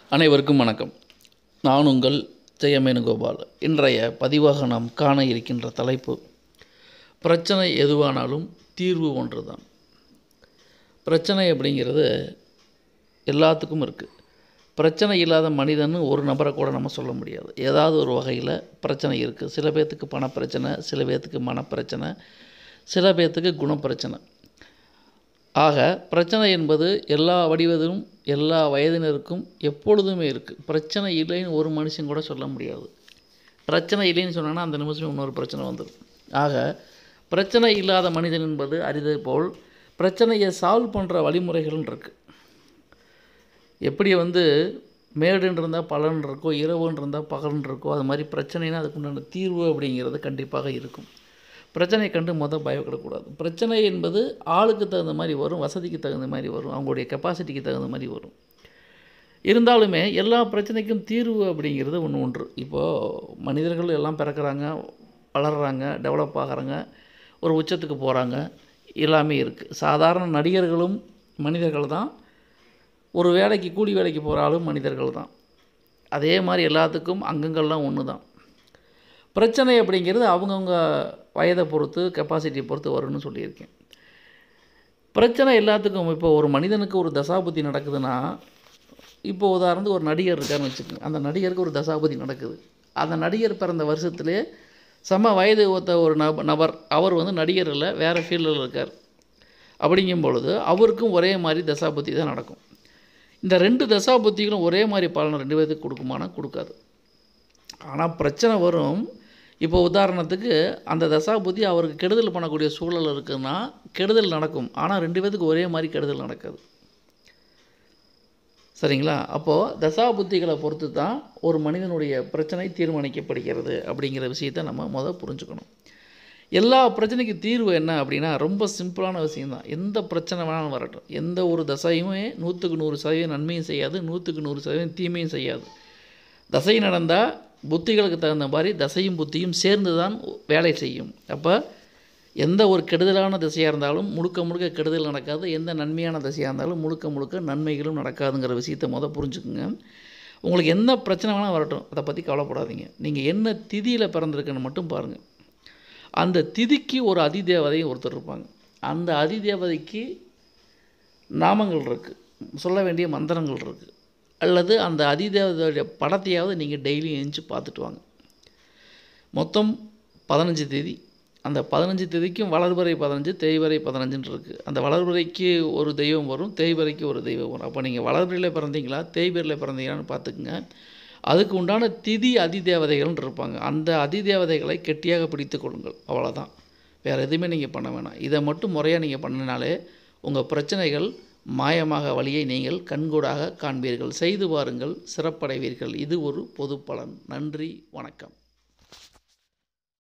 அனைவருக்கும் வணக்கம் நான் உங்கள் ஜெயமேனுகோபால் இன்றைய பதிவாக நாம் காண இருக்கின்ற தலைப்பு பிரச்சனை எதுவானாலும் தீர்வு ஒன்று தான் பிரச்சனை அப்படிங்கிறது எல்லாத்துக்கும் இருக்குது பிரச்சனை இல்லாத மனிதன் ஒரு நபரை கூட நம்ம சொல்ல முடியாது ஏதாவது ஒரு வகையில் பிரச்சனை இருக்குது சில பேர்த்துக்கு பணப்பிரச்சனை சில பேர்த்துக்கு மனப்பிரச்சனை சில பேர்த்துக்கு குணப்பிரச்சனை ஆக பிரச்சனை என்பது எல்லா வடிவதிலும் எல்லா வயதினருக்கும் எப்பொழுதுமே இருக்குது பிரச்சனை இல்லைன்னு ஒரு மனுஷன் கூட சொல்ல முடியாது பிரச்சனை இல்லைன்னு சொன்னான்னா அந்த நிமிஷம் இன்னொரு பிரச்சனை வந்துடும் ஆக பிரச்சனை இல்லாத மனிதன் என்பது அரிதை போல் பிரச்சனையை சால்வ் பண்ணுற வழிமுறைகள் இருக்குது எப்படி வந்து மேடுன்னு இருந்தால் பலன் இருக்கோ இரவுன்னு இருந்தால் பகல்னு இருக்கோ அது மாதிரி பிரச்சனைனா அதுக்குண்டான தீர்வு அப்படிங்கிறது கண்டிப்பாக இருக்கும் பிரச்சனையை கண்டு மொதல் பயப்படக்கூடாது பிரச்சனை என்பது ஆளுக்கு தகுந்த மாதிரி வரும் வசதிக்கு தகுந்த மாதிரி வரும் அவங்களுடைய கெப்பாசிட்டிக்கு தகுந்த மாதிரி வரும் இருந்தாலுமே எல்லா பிரச்சனைக்கும் தீர்வு அப்படிங்கிறது ஒன்று ஒன்று இப்போது மனிதர்கள் எல்லாம் பிறக்கிறாங்க வளர்கிறாங்க டெவலப் ஆகிறாங்க ஒரு உச்சத்துக்கு போகிறாங்க எல்லாமே இருக்குது சாதாரண நடிகர்களும் மனிதர்கள் தான் ஒரு வேலைக்கு கூலி வேலைக்கு போகிற ஆளும் மனிதர்கள் தான் அதே மாதிரி எல்லாத்துக்கும் அங்கங்கள்லாம் ஒன்று தான் பிரச்சனை அப்படிங்கிறது அவங்கவுங்க வயதை பொறுத்து கெப்பாசிட்டியை பொறுத்து வரும்னு சொல்லியிருக்கேன் பிரச்சனை எல்லாத்துக்கும் இப்போ ஒரு மனிதனுக்கு ஒரு தசாபுத்தி நடக்குதுன்னா இப்போ உதாரணத்துக்கு ஒரு நடிகர் இருக்காருன்னு வச்சுக்கோங்க அந்த நடிகருக்கு ஒரு தசாபுத்தி நடக்குது அந்த நடிகர் பிறந்த வருஷத்துலேயே சம வயது ஒத்த ஒரு நப நபர் அவர் வந்து நடிகர் இல்லை வேறு ஃபீல்டில் இருக்கார் அப்படிங்கும் பொழுது அவருக்கும் ஒரே மாதிரி தசாபுத்தி தான் நடக்கும் இந்த ரெண்டு தசாபுத்திகளும் ஒரே மாதிரி பலனை ரெண்டு பேர்த்துக்கு கொடுக்குமானா கொடுக்காது ஆனால் பிரச்சனை வரும் இப்போ உதாரணத்துக்கு அந்த தசாபுத்தி அவருக்கு கெடுதல் பண்ணக்கூடிய சூழல் இருக்குதுன்னா கெடுதல் நடக்கும் ஆனால் ரெண்டு பேத்துக்கு ஒரே மாதிரி கெடுதல் நடக்காது சரிங்களா அப்போது தசாபுத்திகளை பொறுத்து தான் ஒரு மனிதனுடைய பிரச்சனை தீர்மானிக்கப்படுகிறது அப்படிங்கிற விஷயத்தை நம்ம முதல் புரிஞ்சுக்கணும் எல்லா பிரச்சனைக்கு தீர்வு என்ன அப்படின்னா ரொம்ப சிம்பிளான விஷயந்தான் எந்த பிரச்சனை வேணாலும் வரட்டும் எந்த ஒரு தசையுமே நூற்றுக்கு நூறு சதவீதம் நன்மையும் செய்யாது நூற்றுக்கு நூறு சதவீதம் தீமையும் செய்யாது தசை நடந்தால் புத்திகளுக்கு தகுந்த மாதிரி தசையும் புத்தியும் சேர்ந்து தான் வேலை செய்யும் அப்போ எந்த ஒரு கெடுதலான திசையாக இருந்தாலும் முழுக்க முழுக்க கெடுதல் நடக்காது எந்த நன்மையான திசையாக இருந்தாலும் முழுக்க முழுக்க நன்மைகளும் நடக்காதுங்கிற விஷயத்தை முதல் புரிஞ்சுக்குங்க உங்களுக்கு என்ன பிரச்சனை வேணால் வரட்டும் அதை பற்றி கவலைப்படாதீங்க நீங்கள் என்ன திதியில் பிறந்திருக்குன்னு மட்டும் பாருங்கள் அந்த திதிக்கு ஒரு அதிதேவதையும் ஒருத்தர் இருப்பாங்க அந்த அதிதேவதைக்கு நாமங்கள் இருக்குது சொல்ல வேண்டிய மந்திரங்கள் இருக்குது அல்லது அந்த அதிதேவதையுடைய படத்தையாவது நீங்கள் டெய்லி எழுந்து பார்த்துட்டு வாங்க மொத்தம் பதினஞ்சு தேதி அந்த பதினஞ்சு தேதிக்கும் வளர்வரை பதினஞ்சு தேய்வரை பதினஞ்சுன்னு இருக்குது அந்த வளர்வரைக்கு ஒரு தெய்வம் வரும் தேய்வரைக்கு ஒரு தெய்வம் வரும் அப்போ நீங்கள் வளர்வரையில் பிறந்தீங்களா தேய்வரையில் பிறந்தீங்களான்னு பார்த்துக்குங்க அதுக்கு உண்டான திதி அதிதேவதைகள்னு இருப்பாங்க அந்த அதிதேவதைகளை கெட்டியாக பிடித்து கொள்ளுங்கள் அவ்வளோதான் வேறு எதுவுமே நீங்கள் பண்ண வேணாம் இதை மட்டும் முறையாக நீங்கள் பண்ணினாலே உங்கள் பிரச்சனைகள் மாயமாக வழியை நீங்கள் கண்கூடாக காண்பீர்கள் செய்து பாருங்கள் சிறப்படைவீர்கள் இது ஒரு பொது பலன் நன்றி வணக்கம்